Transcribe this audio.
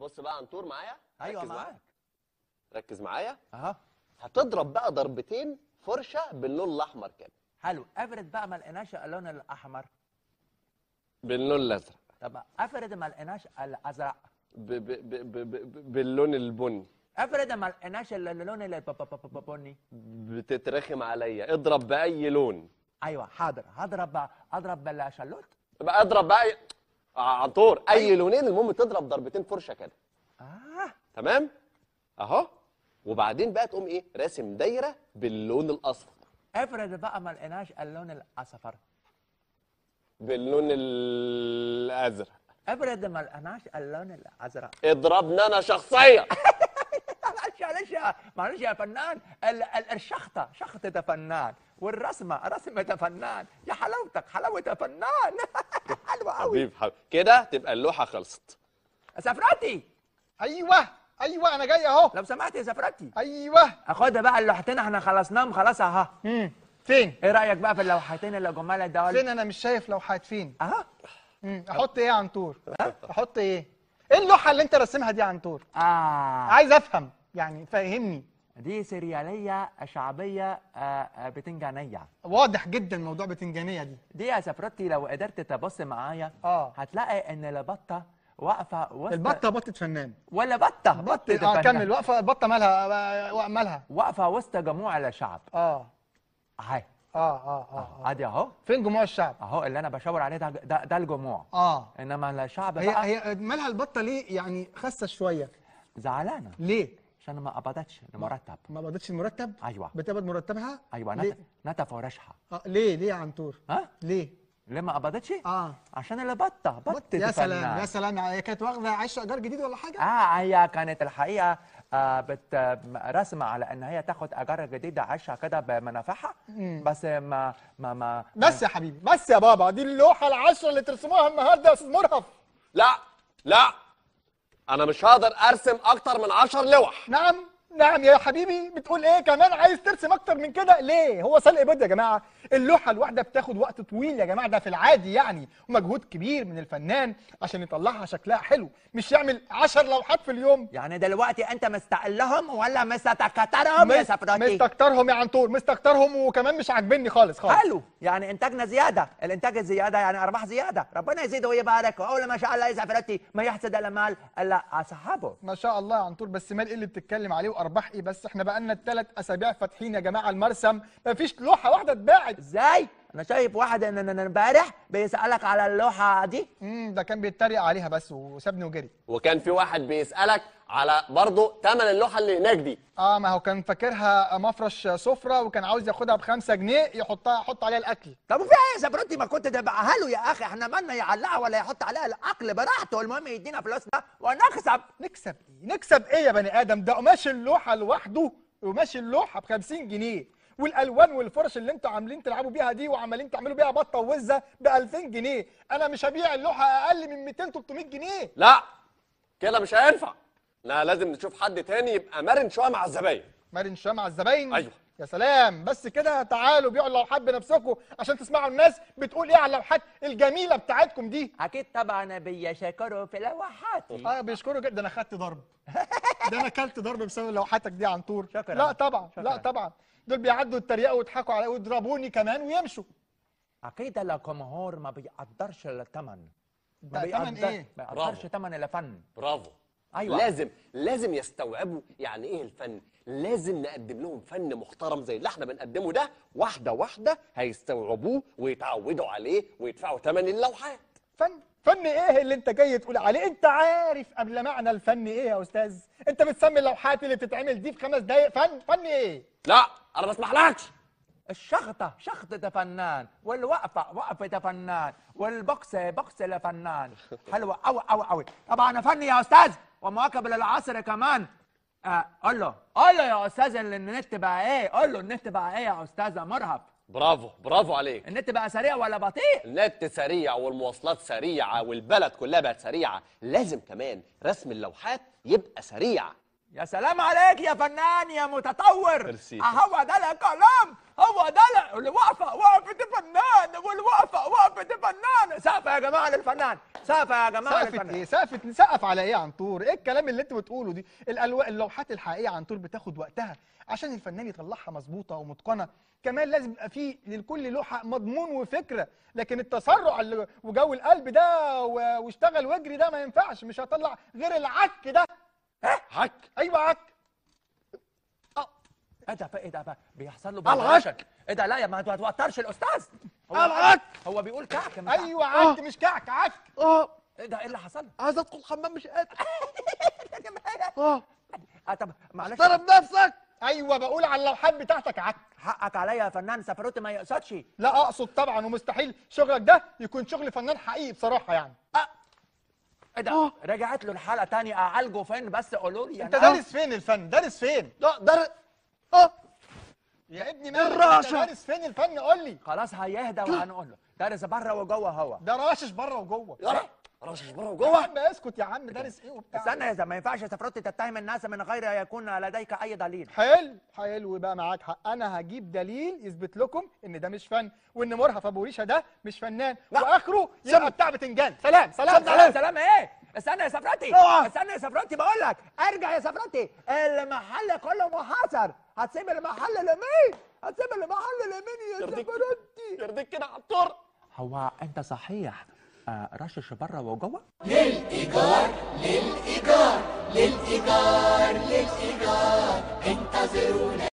بص بقى عنتور معايا ايوه ركز معايا معاك ركز معايا اهو هتضرب بقى ضربتين فرشه باللون الاحمر كده حلو افرض بقى ما لقيناش اللون الاحمر باللون الازرق طب افرض ما لقيناش الازرق ب ب ب ب ب باللون البني افرض ما لقيناش اللون البني بتترخم عليا اضرب باي لون ايوه حاضر هضرب اضرب بالشلوت بقى اضرب بقى آه، عنتور اي لونين المهم تضرب ضربتين فرشه كده اه تمام اهو وبعدين بقى تقوم ايه راسم دايره باللون الاصفر افرض بقى ما لقيناش اللون الاصفر باللون الازرق افرض ما لقيناش اللون الازرق اضربنا انا شخصيا معلش معلش يا- معلش يا فنان ال- ال- الشخطه شخطه ده فنان والرسمه رسمه ده فنان يا حلاوتك حلاوه ده فنان حلوه قوي حبيب حبيب كده تبقى اللوحه خلصت سفرتي ايوه ايوه انا جاي اهو لو سمحت يا سفرتي ايوه اخدها بقى اللوحتين احنا خلصناهم خلاص اهو امم فين ايه رايك بقى في اللوحتين اللي جمال دول فين انا مش شايف لوحات فين اهو مم. احط ايه يا عنتور احط ايه ايه اللوحه اللي انت راسمها دي يا عنتور اه عايز افهم يعني فهمني دي سرياليه شعبيه آه، آه، بتنجانيه واضح جدا موضوع بتنجانيه دي دي يا سفرتي لو قدرت تبص معايا اه هتلاقي ان البطه واقفه وسط البطه بطه فنان ولا بطه بطه اه فنان. كمل واقفه البطه مالها آه، مالها واقفه وسط جموع الشعب اه اهي اه اه اه, آه. ادي اهو فين جموع الشعب اهو اللي انا بشاور عليه ده ده, ده الجموع اه انما الشعب هي بقى هي مالها البطه ليه يعني خاسه شويه زعلانه ليه عشان ما قبضتش المرتب ما قبضتش المرتب ايوه بتقبض مرتبها ايوه ليه نت- نتف ورشحه آه ليه ليه يا عنتور ها ليه ليه ما قبضتش اه عشان اللي بطه بطه يا سلام فنان. يا سلام هي كانت واخده عش ايجار جديد ولا حاجه اه هي كانت الحقيقه آه بت رسمه على ان هي تاخد اجار جديده عايشه كده بمنافعها بس ما ما ما بس يا حبيبي بس يا بابا دي اللوحه العشره اللي ترسموها النهارده يا استاذ مرهف لا لا انا مش هقدر ارسم اكتر من عشر لوح نعم نعم يا حبيبي بتقول ايه كمان عايز ترسم اكتر من كده ليه هو سلق بيض يا جماعه اللوحه الواحده بتاخد وقت طويل يا جماعه ده في العادي يعني ومجهود كبير من الفنان عشان يطلعها شكلها حلو مش يعمل 10 لوحات في اليوم يعني دلوقتي انت مستقلهم ولا مستكترهم يا مس- سفراتي مستكترهم يا عنتور مستكترهم وكمان مش عاجبني خالص خالص حلو يعني انتاجنا زياده الانتاج الزياده يعني ارباح زياده ربنا يزيده ويبارك واقول ما شاء الله يا سفراتي ما يحسد الا مال الا اصحابه ما شاء الله يا عنتور بس مال ايه اللي بتتكلم عليه وارباح ايه بس احنا بقالنا ثلاث اسابيع فاتحين يا جماعه المرسم مفيش لوحه واحده اتباعت ازاي انا شايف واحد ان ان- امبارح بيسالك على اللوحه دي امم ده كان بيتريق عليها بس وسابني وجري وكان في واحد بيسالك على برضه ثمن اللوحه اللي هناك دي اه ما هو كان فاكرها مفرش سفره وكان عاوز ياخدها بخمسة جنيه يحطها يحط عليها الاكل طب وفي ايه يا سفرتي ما كنت تبقى له يا اخي احنا مالنا يعلقها ولا يحط عليها الاكل براحته المهم يدينا فلوسنا ونكسب نكسب ايه نكسب ايه يا بني ادم ده قماش اللوحه لوحده قماش اللوحه ب 50 جنيه والالوان والفرش اللي انتوا عاملين تلعبوا بيها دي وعمالين تعملوا بيها بطه ووزه ب 2000 جنيه انا مش هبيع اللوحه اقل من 200 300 جنيه لا كده مش هينفع لا لازم نشوف حد تاني يبقى مرن شويه مع الزباين مرن شويه مع الزباين أيوة. يا سلام بس كده تعالوا بيعوا اللوحات بنفسكم عشان تسمعوا الناس بتقول ايه على اللوحات الجميله بتاعتكم دي اكيد طبعا بيشكروا في لوحاتي اه بيشكروا جدا انا خدت ضرب ده انا اكلت ضرب بسبب لوحاتك دي يا عنتور شكراً. لا طبعا شكراً. لا طبعا دول بيعدوا يتريقوا ويضحكوا عليا ويضربوني كمان ويمشوا اكيد الجمهور ما بيقدرش الثمن ده تمن ايه ما بيقدرش برافو. ثمن الفن برافو أيوة. لازم لازم يستوعبوا يعني ايه الفن لازم نقدم لهم فن محترم زي اللي احنا بنقدمه ده واحده واحده هيستوعبوه ويتعودوا عليه ويدفعوا ثمن اللوحات فن فن ايه اللي انت جاي تقول عليه انت عارف قبل معنى الفن ايه يا استاذ انت بتسمي اللوحات اللي بتتعمل دي في خمس دقايق فن فن ايه لا انا ما اسمحلكش الشخطة شخطة فنان والوقفة وقفة فنان والبوكس بوكس لفنان حلوة أوي أوي أوي طبعا فني يا أستاذ ومواكب للعصر كمان آه قول له قول له يا أستاذ إن النت بقى إيه قول له النت بقى إيه يا أستاذ مرهف برافو برافو عليك النت بقى سريع ولا بطيء النت سريع والمواصلات سريعه والبلد كلها بقت سريعه لازم كمان رسم اللوحات يبقى سريع يا سلام عليك يا فنان يا متطور ميرسي. آه، هو ده الكلام هو ده ال- الوقفة وقفة فنان والوقفة وقفة فنان سقف يا جماعة للفنان سقف يا جماعه سقفت للفنان. ايه سقفت سقف على ايه يا عنتور ايه الكلام اللي انت بتقوله دي الألو... اللوحات الحقيقيه يا عنتور بتاخد وقتها عشان الفنان يطلعها مظبوطه ومتقنه كمان لازم يبقى فيه لكل لوحه مضمون وفكره لكن التسرع اللي... وجو القلب ده و... واشتغل واجري ده ما ينفعش مش هطلع غير العك ده عك ايوه عك ايه ده ايه ده بيحصل له العك. بالغشك ايه ده لا يا ما توترش الاستاذ هو العك. هو بيقول كعك مش ايوه عك مش كعك عك اه ايه ده ايه اللي حصل عايز ادخل الحمام مش قادر اه آه طب معلش احترم نفسك ايوه بقول على اللوحات بتاعتك عك حقك عليا يا فنان سفروتي ما يقصدش لا اقصد طبعا ومستحيل شغلك ده يكون شغل فنان حقيقي بصراحه يعني ايه ده رجعت له الحلقه تاني اعالجه فين بس قولوا لي انت أنا- دارس فين الفن دارس فين لا در اه يا ابني مالك انت الراشة. دارس فين الفن قول لي خلاص هيهدى وهنقول له دارس بره وجوه هو ده راشش بره وجوه يلا رشش بره يا وجوه عم اسكت يا عم دارس ايه وبتاع استنى يا زلمه ما ينفعش يا سفروتي تتهم الناس من غير ان يكون لديك اي دليل حلو حلو بقى معاك حق انا هجيب دليل يثبت لكم ان ده مش فن وان مرهف ابو ريشه ده مش فنان واخره يبقى بتاع بتنجان سلام سلام سلام سلام ايه استنى يا سفرتي اوعى. استنى يا سفرتي بقول لك ارجع يا سفرتي المحل كله محاصر هتسيب المحل لمين هتسيب المحل لمين يا يرضيك سفرتي يرضيك كده على الطور هو انت صحيح آه رشش بره وجوه للإيجار للإيجار للإيجار للإيجار انتظرونا